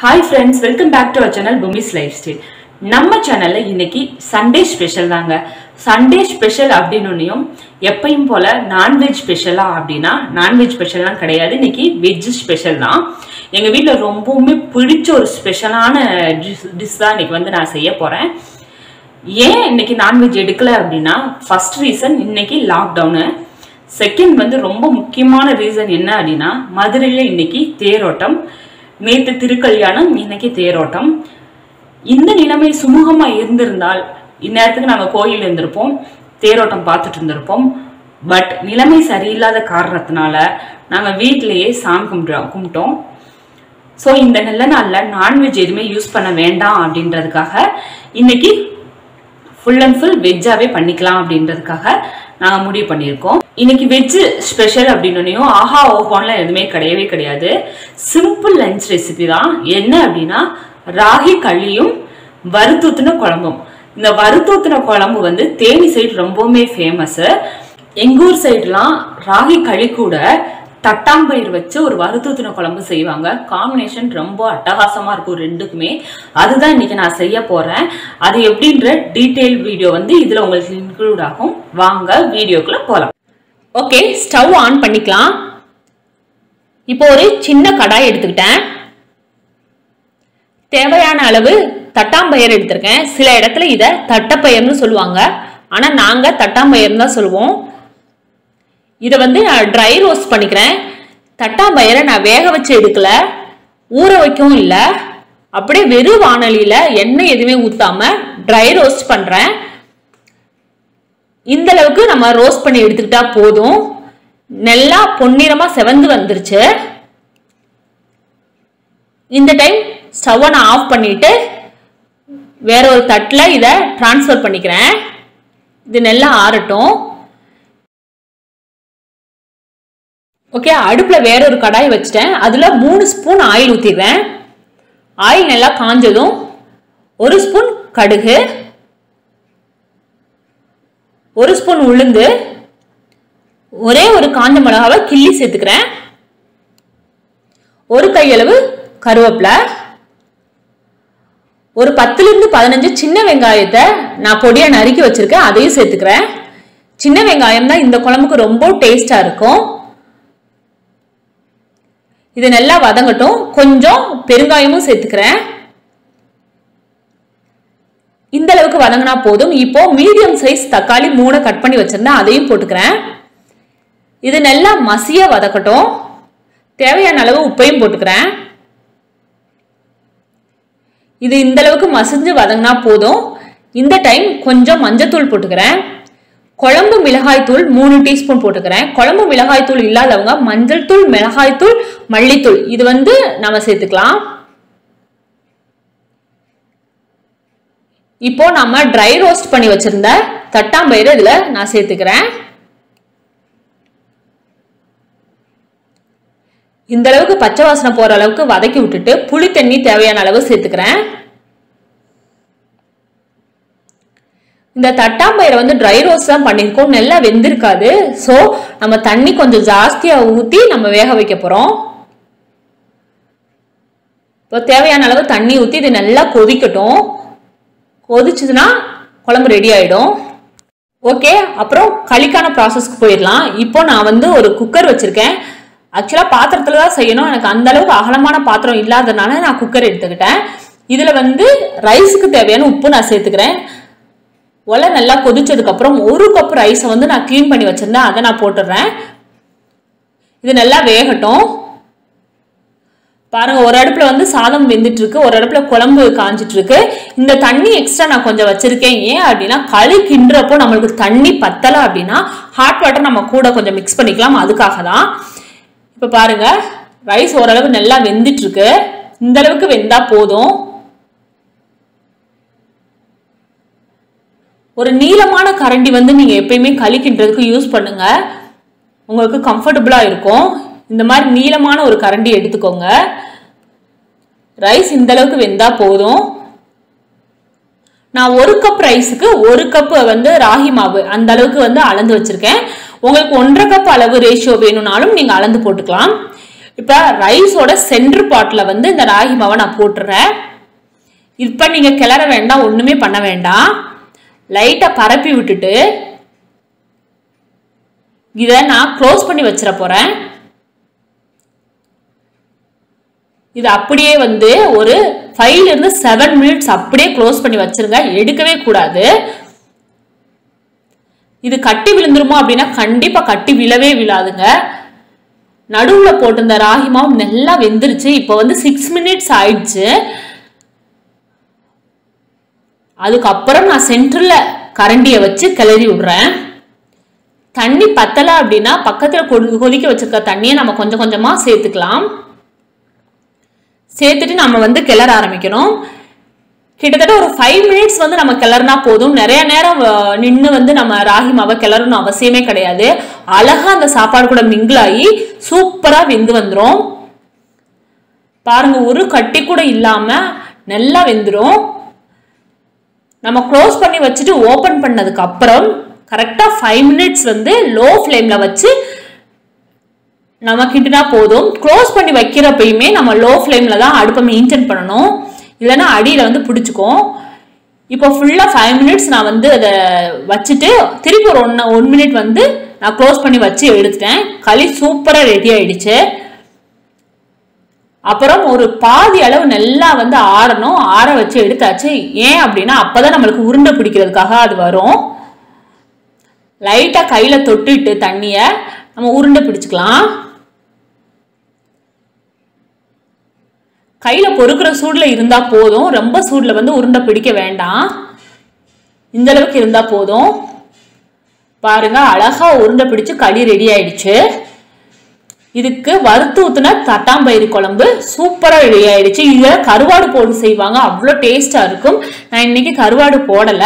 hi friends welcome back to our channel Bhoomi's lifestyle நம்ம சேனல்ல இன்னைக்கு சண்டே ஸ்பெஷல் தாங்க சண்டே ஸ்பெஷல் அப்படின்னும் எப்பயும் போல நான்வெஜ் ஸ்பெஷலா அப்படின்னா நான்வெஜ் ஸ்பெஷல்லாம் கிடையாது இன்னைக்கு வெஜ் ஸ்பெஷல் தான் எங்க வீட்ல ரொம்பவுமே பிடிச்ச ஒரு ஸ்பெஷலான டிஷ் தான் இன்னைக்கு வந்து நான் செய்ய போறேன் ஏன் இன்னைக்கு நான்வெஜ் எடுக்கல அப்படின்னா ஃபர்ஸ்ட் ரீசன் இன்னைக்கு லாக்டவுனு செகண்ட் வந்து ரொம்ப முக்கியமான ரீசன் என்ன அப்படின்னா மதுரையில் இன்னைக்கு தேரோட்டம் நேற்று திருக்கல்யாணம் இன்னைக்கு தேரோட்டம் இந்த நிலைமை சுமூகமா இருந்திருந்தால் இந்நேரத்துக்கு நாங்கள் கோயில் இருந்திருப்போம் தேரோட்டம் பார்த்துட்டு இருந்திருப்போம் பட் நிலைமை சரியில்லாத காரணத்தினால நாங்கள் வீட்டிலேயே சாமி கும்பிட்டோம் கும்பிட்டோம் ஸோ இந்த நல்ல நாளில் நான்வெஜ் எதுவுமே யூஸ் பண்ண வேண்டாம் அப்படின்றதுக்காக இன்னைக்கு ஃபுல் அண்ட் ஃபுல் வெஜ்ஜாவே பண்ணிக்கலாம் அப்படின்றதுக்காக நாங்க முடிவு பண்ணியிருக்கோம் இன்னைக்கு வெஜ் ஸ்பெஷல் அப்படின்னும் ஆஹா ஓஹோன்லாம் எதுவுமே கிடையவே கிடையாது சிம்பிள் லஞ்ச் ரெசிபி தான் என்ன அப்படின்னா ராகி களியும் வறுத்தூத்துன குழம்பும் இந்த வறுத்தூத்துன குழம்பு வந்து தேனி சைடு ரொம்பவுமே ஃபேமஸ் எங்க ஊர் சைடுலாம் ராகி களி கூட தட்டாம்பயிர் வச்சு ஒரு வறுத்தூத்தின குழம்பு செய்வாங்க காம்பினேஷன் ரொம்ப அட்டகாசமா இருக்கும் ரெண்டுக்குமே அதுதான் இன்னைக்கு நான் செய்ய போறேன் அது எப்படின்ற டீட்டெயில் வீடியோ வந்து இதுல உங்களுக்கு இன்க்ளூட் ஆகும் வாங்க வீடியோக்குள்ள போலாம் ஓகே ஸ்டவ் ஆன் பண்ணிக்கலாம் இப்போ ஒரு சின்ன கடாய் எடுத்துக்கிட்டேன் தேவையான அளவு தட்டாம்பயிர் எடுத்திருக்கேன் சில இடத்துல இதை தட்டப்பயிர்னு சொல்லுவாங்க ஆனா நாங்க தட்டாம்பயிர்னு தான் சொல்லுவோம் இதை வந்து நான் ட்ரை ரோஸ்ட் பண்ணிக்கிறேன் தட்டாம்பயிரை நான் வேக வச்சு எடுக்கல ஊற வைக்கவும் இல்லை அப்படியே வெறும் வானலியில் எண்ணெய் எதுவுமே ஊற்றாம ட்ரை ரோஸ்ட் பண்ணுறேன் இந்த அளவுக்கு நம்ம ரோஸ்ட் பண்ணி எடுத்துக்கிட்டா போதும் நல்லா பொன்னிறமாக செவந்து வந்துருச்சு இந்த டைம் ஸ்டவ்வை நான் ஆஃப் பண்ணிட்டு வேற ஒரு தட்டில் இதை ட்ரான்ஸ்ஃபர் பண்ணிக்கிறேன் இது நல்லா ஆறட்டும் ஓகே அடுப்பில் வேற ஒரு கடாய் வச்சுட்டேன் அதில் மூணு ஸ்பூன் ஆயில் ஊற்றிடுறேன் ஆயில் நல்லா காஞ்சதும் ஒரு ஸ்பூன் கடுகு ஒரு ஸ்பூன் உளுந்து ஒரே ஒரு காஞ்ச மிளகாவை கிள்ளி சேர்த்துக்கிறேன் ஒரு கையளவு கருவேப்பிலை ஒரு பத்துலேருந்து பதினஞ்சு சின்ன வெங்காயத்தை நான் பொடியாக நறுக்கி வச்சிருக்கேன் அதையும் சேர்த்துக்கிறேன் சின்ன வெங்காயம் தான் இந்த குழம்புக்கு ரொம்ப டேஸ்டாக இருக்கும் இது நல்லா வதங்கட்டும் கொஞ்சம் பெருங்காயமும் சேர்த்துக்கிறேன் இந்த அளவுக்கு வதங்கினா போதும் இப்போ மீடியம் சைஸ் தக்காளி மூணு கட் பண்ணி வச்சிருந்தேன் அதையும் போட்டுக்கிறேன் இது நல்லா மசிய வதக்கட்டும் தேவையான அளவு உப்பையும் போட்டுக்கிறேன் இது இந்த அளவுக்கு மசிஞ்சு வதங்கினா போதும் இந்த டைம் கொஞ்சம் மஞ்சத்தூள் போட்டுக்கிறேன் குழம்பு மிளகாய் தூள் மூணு டீஸ்பூன் போட்டுக்கிறேன் குழம்பு மிளகாய் தூள் இல்லாதவங்க மஞ்சள் தூள் மிளகாய் தூள் மல்லித்தூள் இது வந்து நம்ம சேர்த்துக்கலாம் இப்போ நம்ம ட்ரை ரோஸ்ட் பண்ணி வச்சிருந்த தட்டாம்பயிறு இதுல நான் சேர்த்துக்கிறேன் இந்த அளவுக்கு பச்சை வாசனை போற அளவுக்கு வதக்கி விட்டுட்டு புளி தண்ணி தேவையான அளவு சேர்த்துக்கிறேன் இந்த தட்டாம்பயிரை வந்து ட்ரை ரோஸ்ட் தான் பண்ணியிருக்கோம் நல்லா வெந்திருக்காது ஸோ நம்ம தண்ணி கொஞ்சம் ஜாஸ்தியாக ஊற்றி நம்ம வேக வைக்க போகிறோம் இப்போ தேவையான அளவு தண்ணி ஊற்றி இது நல்லா கொதிக்கட்டும் கொதிச்சுதுன்னா குழம்பு ரெடி ஆகிடும் ஓகே அப்புறம் களிக்கான ப்ராசஸ்க்கு போயிடலாம் இப்போ நான் வந்து ஒரு குக்கர் வச்சுருக்கேன் ஆக்சுவலாக பாத்திரத்தில் தான் செய்யணும் எனக்கு அந்த அளவுக்கு அகலமான பாத்திரம் இல்லாதனால நான் குக்கர் எடுத்துக்கிட்டேன் இதில் வந்து ரைஸுக்கு தேவையான உப்பு நான் சேர்த்துக்கிறேன் ஒலை நல்லா கொதிச்சதுக்கப்புறம் ஒரு கப் ரைஸை வந்து நான் க்ளீன் பண்ணி வச்சுருந்தேன் அதை நான் போட்டுடுறேன் இது நல்லா வேகட்டும் பாருங்க ஒரு அடுப்புல வந்து சாதம் வெந்துட்டு இருக்கு ஒரு அடுப்புல குழம்பு காஞ்சிட்டு இருக்கு இந்த தண்ணி எக்ஸ்ட்ரா நான் கொஞ்சம் வச்சிருக்கேன் ஏன் அப்படின்னா களி கிண்டுறப்போ நம்மளுக்கு தண்ணி பத்தலை அப்படின்னா ஹாட் வாட்டர் நம்ம கூட கொஞ்சம் மிக்ஸ் பண்ணிக்கலாம் அதுக்காக தான் இப்போ பாருங்க ரைஸ் ஓரளவு நல்லா வெந்துட்டு இருக்கு இந்த அளவுக்கு வெந்தா போதும் ஒரு நீளமான கரண்டி வந்து நீங்க எப்பயுமே களி கிண்டுறதுக்கு யூஸ் பண்ணுங்க உங்களுக்கு கம்ஃபர்டபுளா இருக்கும் இந்த மாதிரி நீளமான ஒரு கரண்டி எடுத்துக்கோங்க ரைஸ் இந்த அளவுக்கு வெந்தா போதும் நான் ஒரு கப் ரைஸுக்கு ஒரு கப் வந்து ராகி மாவு அந்த அளவுக்கு வந்து அளந்து வச்சிருக்கேன் உங்களுக்கு ஒன்றரை கப் அளவு ரேஷியோ வேணும்னாலும் நீங்க அளந்து போட்டுக்கலாம் இப்போ ரைஸோட சென்டர் பாட்டில் வந்து இந்த ராகி மாவை நான் போட்டுறேன் இப்போ நீங்கள் கிளற வேண்டாம் ஒன்றுமே பண்ண வேண்டாம் லைட்டாக பரப்பி விட்டுட்டு இதை நான் க்ளோஸ் பண்ணி வச்சிட போகிறேன் இது அப்படியே வந்து ஒரு ஃபைவ்ல இருந்து செவன் மினிட்ஸ் அப்படியே க்ளோஸ் பண்ணி வச்சிருங்க எடுக்கவே கூடாது இது கட்டி விழுந்துருமோ அப்படின்னா கண்டிப்பா கட்டி விழவே விழாதுங்க நடுவுல போட்டிருந்த ராகி மாவு நல்லா வெந்துருச்சு இப்போ வந்து சிக்ஸ் மினிட்ஸ் ஆயிடுச்சு அதுக்கப்புறம் நான் சென்டர்ல கரண்டியை வச்சு கிளறி விடுறேன் தண்ணி பத்தலை அப்படின்னா பக்கத்துல கொதி- கொதிக்க வச்சிருக்க தண்ணியை நம்ம கொஞ்சம் கொஞ்சமா சேர்த்துக்கலாம் சேர்த்துட்டு நம்ம வந்து கிளற ஆரம்பிக்கணும் கிட்டத்தட்ட ஒரு ஃபைவ் மினிட்ஸ் வந்து நம்ம கிளறினா போதும் நிறைய நேரம் நின்று வந்து நம்ம ராகி மாவை கிளறணும் அவசியமே கிடையாது அழகா அந்த சாப்பாடு கூட mingle ஆகி சூப்பரா வெந்து வந்துடும் பாருங்க ஒரு கட்டி கூட இல்லாம நல்லா வெந்துடும் நம்ம க்ளோஸ் பண்ணி வச்சுட்டு ஓபன் பண்ணதுக்கு அப்புறம் கரெக்டா ஃபைவ் மினிட்ஸ் வந்து லோ ஃப்ளேம்ல வச்சு நம்ம கிட்டுனா போதும் க்ளோஸ் பண்ணி வைக்கிறப்பயுமே நம்ம லோ ஃப்ளேம்ல தான் அடுப்பை மெயின்டைன் பண்ணணும் இல்லைன்னா அடியில் வந்து பிடிச்சிக்கும் இப்போ ஃபுல்லாக ஃபைவ் மினிட்ஸ் நான் வந்து அதை வச்சுட்டு திருப்பி ஒரு ஒன் ஒன் மினிட் வந்து நான் க்ளோஸ் பண்ணி வச்சு எடுத்துட்டேன் களி சூப்பராக ரெடி ஆயிடுச்சு அப்புறம் ஒரு பாதி அளவு நல்லா வந்து ஆறணும் ஆற வச்சு எடுத்தாச்சு ஏன் அப்படின்னா அப்பதான் நம்மளுக்கு உருண்டை பிடிக்கிறதுக்காக அது வரும் லைட்டாக கையில் தொட்டுட்டு தண்ணியை நம்ம உருண்டை பிடிச்சுக்கலாம் கையில் பொறுக்கிற சூடில் இருந்தால் போதும் ரொம்ப சூடில் வந்து உருண்டை பிடிக்க வேண்டாம் இந்த அளவுக்கு இருந்தால் போதும் பாருங்க அழகா உருண்டை பிடிச்சு களி ரெடி ஆயிடுச்சு இதுக்கு வறுத்து ஊத்துன தட்டாம்பயிறு குழம்பு சூப்பரா ரெடி ஆயிடுச்சு இதுல கருவாடு போட்டு செய்வாங்க அவ்வளோ டேஸ்டா இருக்கும் நான் இன்னைக்கு கருவாடு போடல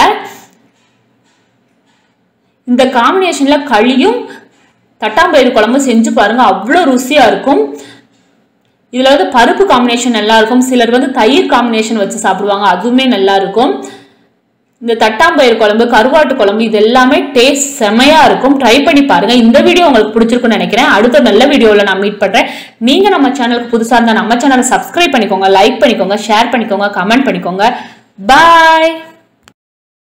இந்த காம்பினேஷன்ல களியும் தட்டாம்பயிறு குழம்பு செஞ்சு பாருங்க அவ்வளோ ருசியா இருக்கும் இதுல வந்து பருப்பு காம்பினேஷன் நல்லா இருக்கும் சிலர் வந்து தயிர் காம்பினேஷன் வச்சு சாப்பிடுவாங்க அதுவுமே நல்லா இருக்கும் இந்த தட்டாம்பயிறு குழம்பு கருவாட்டு குழம்பு இது எல்லாமே டேஸ்ட் செமையா இருக்கும் ட்ரை பண்ணி பாருங்க இந்த வீடியோ உங்களுக்கு பிடிச்சிருக்கும்னு நினைக்கிறேன் அடுத்த நல்ல வீடியோவில் நான் மீட் பண்றேன் நீங்க நம்ம சேனலுக்கு புதுசா இருந்தா நம்ம சேனலை சப்ஸ்கிரைப் பண்ணிக்கோங்க லைக் பண்ணிக்கோங்க ஷேர் பண்ணிக்கோங்க கமெண்ட் பண்ணிக்கோங்க பாய்